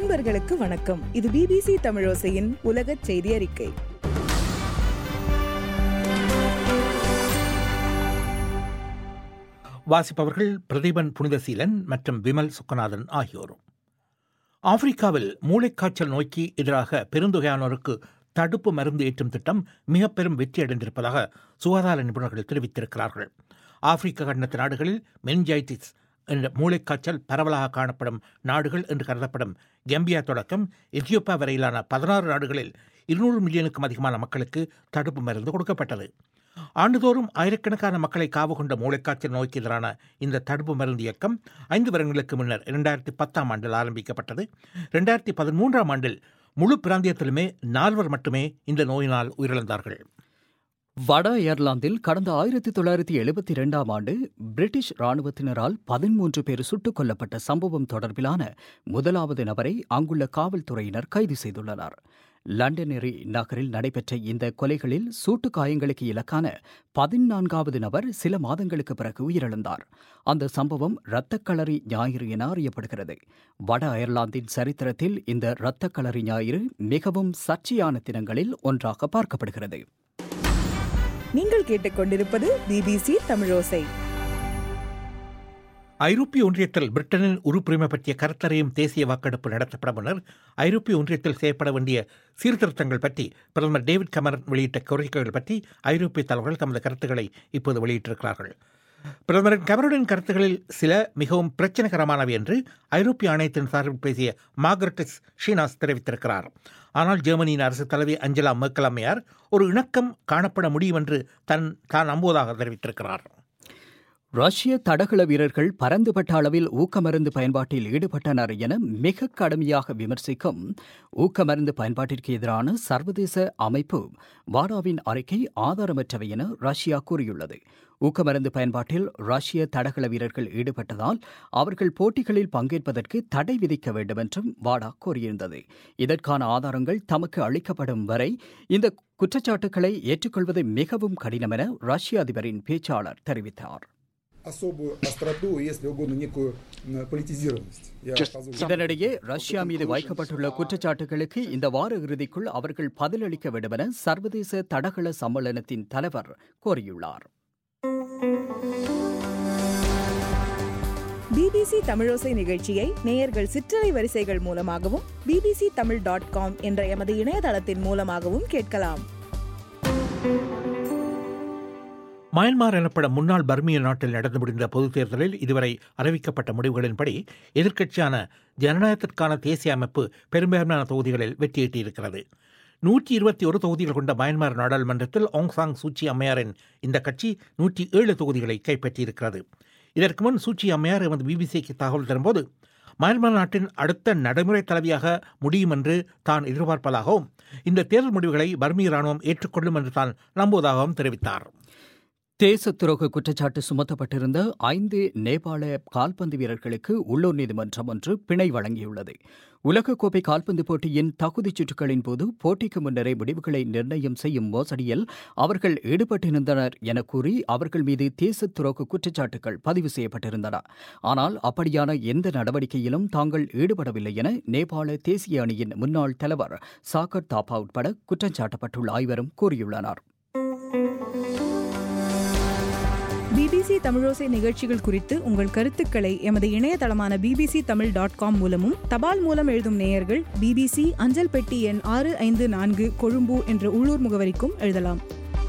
அன்பர்களுக்கு வணக்கம் இது பிபிசி தமிழோசையின் உலகச் செய்தி அறிக்கை வாசிப்பவர்கள் பிரதீபன் புனிதசீலன் மற்றும் விமல் சுக்கநாதன் ஆகியோரும் ஆப்பிரிக்காவில் மூளைக்காய்ச்சல் நோய்க்கு எதிராக பெருந்தொகையானோருக்கு தடுப்பு மருந்து ஏற்றும் திட்டம் மிக பெரும் வெற்றியடைந்திருப்பதாக சுகாதார நிபுணர்கள் தெரிவித்திருக்கிறார்கள் ஆப்பிரிக்க கண்டத்து நாடுகளில் மென்ஜைட்டிஸ் என்ற மூளைக்காய்ச்சல் பரவலாக காணப்படும் நாடுகள் என்று கருதப்படும் கெம்பியா தொடக்கம் எத்தியோப்பா வரையிலான பதினாறு நாடுகளில் இருநூறு மில்லியனுக்கும் அதிகமான மக்களுக்கு தடுப்பு மருந்து கொடுக்கப்பட்டது ஆண்டுதோறும் ஆயிரக்கணக்கான மக்களை காவு கொண்ட மூளைக்காய்ச்சல் நோய்க்கு எதிரான இந்த தடுப்பு மருந்து இயக்கம் ஐந்து வருடங்களுக்கு முன்னர் இரண்டாயிரத்தி பத்தாம் ஆண்டில் ஆரம்பிக்கப்பட்டது இரண்டாயிரத்தி பதிமூன்றாம் ஆண்டில் முழு பிராந்தியத்திலுமே நால்வர் மட்டுமே இந்த நோயினால் உயிரிழந்தார்கள் வட அயர்லாந்தில் கடந்த ஆயிரத்தி தொள்ளாயிரத்தி எழுபத்தி இரண்டாம் ஆண்டு பிரிட்டிஷ் ராணுவத்தினரால் பதிமூன்று பேர் சுட்டுக் கொல்லப்பட்ட சம்பவம் தொடர்பிலான முதலாவது நபரை அங்குள்ள காவல்துறையினர் கைது செய்துள்ளனர் லண்டனரி நகரில் நடைபெற்ற இந்த கொலைகளில் சூட்டு காயங்களுக்கு இலக்கான பதினான்காவது நபர் சில மாதங்களுக்கு பிறகு உயிரிழந்தார் அந்த சம்பவம் இரத்தக்களரி ஞாயிறு என அறியப்படுகிறது வட அயர்லாந்தின் சரித்திரத்தில் இந்த இரத்தக்களரி ஞாயிறு மிகவும் சர்ச்சையான தினங்களில் ஒன்றாக பார்க்கப்படுகிறது நீங்கள் கேட்டுக்கொண்டிருப்பது பிபிசி தமிழோசை ஐரோப்பிய ஒன்றியத்தில் பிரிட்டனின் உறுப்புரிமை பற்றிய கருத்தறையும் தேசிய வாக்கெடுப்பு நடத்தப்பட முன்னர் ஐரோப்பிய ஒன்றியத்தில் செய்யப்பட வேண்டிய சீர்திருத்தங்கள் பற்றி பிரதமர் டேவிட் கமரன் வெளியிட்ட கோரிக்கைகள் பற்றி ஐரோப்பிய தலைவர்கள் தமது கருத்துக்களை இப்போது வெளியிட்டிருக்கிறார்கள் பிரதமரின் கமருடன் கருத்துக்களில் சில மிகவும் பிரச்சனைகரமானவை என்று ஐரோப்பிய ஆணையத்தின் சார்பில் பேசிய மார்கரெட்டிஸ் ஷீனாஸ் தெரிவித்திருக்கிறார் ஆனால் ஜெர்மனியின் அரசு தலைவி அஞ்சலா மேர்க்கல் அம்மையார் ஒரு இணக்கம் காணப்பட முடியும் என்று தன் தான் நம்புவதாக தெரிவித்திருக்கிறார் ரஷ்ய தடகள வீரர்கள் பரந்துபட்ட அளவில் ஊக்கமருந்து பயன்பாட்டில் ஈடுபட்டனர் என மிக கடுமையாக விமர்சிக்கும் ஊக்கமருந்து பயன்பாட்டிற்கு எதிரான சர்வதேச அமைப்பு வாடாவின் அறிக்கை ஆதாரமற்றவை என ரஷ்யா கூறியுள்ளது ஊக்கமருந்து பயன்பாட்டில் ரஷ்ய தடகள வீரர்கள் ஈடுபட்டதால் அவர்கள் போட்டிகளில் பங்கேற்பதற்கு தடை விதிக்க வேண்டும் என்றும் வாடா கூறியிருந்தது இதற்கான ஆதாரங்கள் தமக்கு அளிக்கப்படும் வரை இந்த குற்றச்சாட்டுக்களை ஏற்றுக்கொள்வது மிகவும் கடினம் என ரஷ்ய அதிபரின் பேச்சாளர் தெரிவித்தார் особую остроту, если угодно, некую м, политизированность. Я позволю. இதனிடையே ரஷ்யா மீது வைக்கப்பட்டுள்ள குற்றச்சாட்டுகளுக்கு இந்த வார இறுதிக்குள் அவர்கள் பதிலளிக்க வேண்டும் என சர்வதேச தடகள சம்மேளனத்தின் தலைவர் கோரியுள்ளார் பிபிசி தமிழோசை நிகழ்ச்சியை நேயர்கள் சிற்றலை வரிசைகள் மூலமாகவும் பிபிசி தமிழ் டாட் காம் என்ற எமது இணையதளத்தின் மூலமாகவும் கேட்கலாம் மயன்மார் எனப்படும் முன்னாள் பர்மிய நாட்டில் நடந்து முடிந்த பொதுத் தேர்தலில் இதுவரை அறிவிக்கப்பட்ட முடிவுகளின்படி எதிர்க்கட்சியான ஜனநாயகத்திற்கான தேசிய அமைப்பு பெரும்பான்மையான தொகுதிகளில் வெற்றியீட்டியிருக்கிறது நூற்றி இருபத்தி ஒரு தொகுதிகள் கொண்ட மயன்மார் நாடாளுமன்றத்தில் ஆங் சாங் சூச்சி அம்மையாரின் இந்த கட்சி நூற்றி ஏழு தொகுதிகளை கைப்பற்றியிருக்கிறது இதற்கு முன் சூச்சி அம்மையார் எமது பிபிசிக்கு தகவல் தரும்போது மயன்மார் நாட்டின் அடுத்த நடைமுறை தலைவியாக முடியும் என்று தான் எதிர்பார்ப்பதாகவும் இந்த தேர்தல் முடிவுகளை பர்மிய ராணுவம் ஏற்றுக்கொள்ளும் என்று தான் நம்புவதாகவும் தெரிவித்தார் தேச துரோக குற்றச்சாட்டு சுமத்தப்பட்டிருந்த ஐந்து நேபாள கால்பந்து வீரர்களுக்கு உள்ளூர் நீதிமன்றம் ஒன்று பிணை வழங்கியுள்ளது உலகக்கோப்பை கால்பந்து போட்டியின் தகுதிச் சுற்றுகளின் போது போட்டிக்கு முன்னரே முடிவுகளை நிர்ணயம் செய்யும் மோசடியில் அவர்கள் ஈடுபட்டிருந்தனர் என கூறி அவர்கள் மீது தேச துரோக குற்றச்சாட்டுகள் பதிவு செய்யப்பட்டிருந்தன ஆனால் அப்படியான எந்த நடவடிக்கையிலும் தாங்கள் ஈடுபடவில்லை என நேபாள தேசிய அணியின் முன்னாள் தலைவர் சாகர் தாப்பா உட்பட குற்றஞ்சாட்டப்பட்டுள்ள ஐவரும் கூறியுள்ளனர் பிபிசி தமிழோசை நிகழ்ச்சிகள் குறித்து உங்கள் கருத்துக்களை எமது இணையதளமான பிபிசி தமிழ் டாட் காம் மூலமும் தபால் மூலம் எழுதும் நேயர்கள் பிபிசி அஞ்சல் பெட்டி எண் ஆறு ஐந்து நான்கு கொழும்பு என்ற உள்ளூர் முகவரிக்கும் எழுதலாம்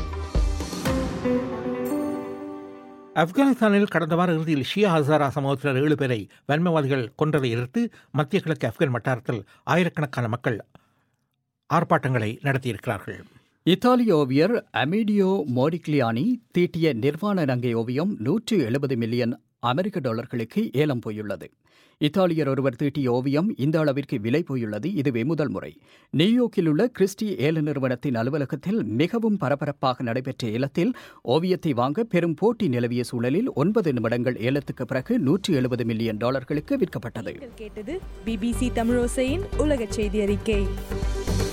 ஆப்கானிஸ்தானில் கடந்த வார இறுதியில் ஷியா ஹசாரா சமூகத்தினர் ஏழு பேரை வன்மவாதிகள் கொன்றதை எதிர்த்து மத்திய கிழக்கு ஆப்கான் வட்டாரத்தில் ஆயிரக்கணக்கான மக்கள் ஆர்ப்பாட்டங்களை நடத்தியிருக்கிறார்கள் இத்தாலிய ஓவியர் அமிடியோ மோடிக்லியானி தீட்டிய நிர்வாண நங்கை ஓவியம் நூற்று எழுபது மில்லியன் அமெரிக்க டாலர்களுக்கு ஏலம் போயுள்ளது இத்தாலியர் ஒருவர் தீட்டிய ஓவியம் இந்த அளவிற்கு விலை போயுள்ளது இதுவே முதல் முறை நியூயார்க்கில் உள்ள கிறிஸ்டி ஏல நிறுவனத்தின் அலுவலகத்தில் மிகவும் பரபரப்பாக நடைபெற்ற ஏலத்தில் ஓவியத்தை வாங்க பெரும் போட்டி நிலவிய சூழலில் ஒன்பது நிமிடங்கள் ஏலத்துக்கு பிறகு நூற்று எழுபது மில்லியன் டாலர்களுக்கு விற்கப்பட்டது கேட்டது பிபிசி தமிழோசையின் உலகச் செய்தி அறிக்கை